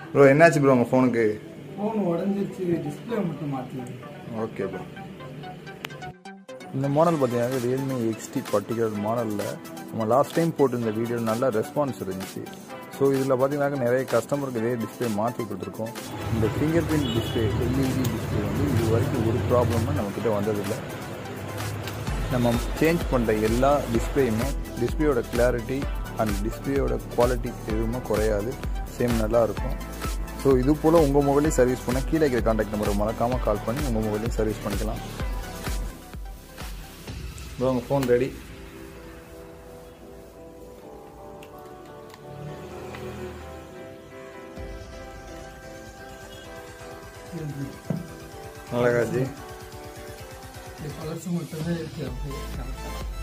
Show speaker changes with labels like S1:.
S1: bro என்னாச்சு bro உங்கள் ஃபோனுக்கு
S2: ஃபோன் உடஞ்சிருச்சு டிஸ்பிளே மட்டும் மாற்றி
S1: ஓகே ப்ரோ இந்த மாடல் பார்த்தீங்கன்னா ரியல்மி எக்ஸ்டி பர்டிகுலர் மாடலில் நம்ம லாஸ்ட் டைம் போட்டிருந்த வீடியோ நல்ல ரெஸ்பான்ஸ் இருந்துச்சு ஸோ இதில் பார்த்தீங்கன்னா நிறைய கஸ்டமருக்கு இதே டிஸ்பிளே மாற்றி கொடுத்துருக்கோம் இந்த finger print display LED display வந்து இது வரைக்கும் ஒரு ப்ராப்ளமும் நம்மக்கிட்ட வந்ததில்லை நம்ம சேஞ்ச் பண்ணுற எல்லா டிஸ்பிளேயுமே டிஸ்பிளேயோட கிளாரிட்டி அண்ட் டிஸ்பிளேயோட குவாலிட்டி எதுவுமே குறையாது சேம் நல்லா இருக்கும் ஸோ இது போல் உங்கள் மொபைலையும் சர்வீஸ் பண்ண கீழே இருக்கிற கான்டாக்ட் நம்பரை மறக்காமல் கால் பண்ணி உங்கள் மொபைலையும் சர்வீஸ் பண்ணிக்கலாம் ப்ரோ உங்கள் ஃபோன் ரெடி நல்லா காஜி
S2: கலர்ஸ் மட்டும்தான் இருக்கு அப்படியே கரெக்டாக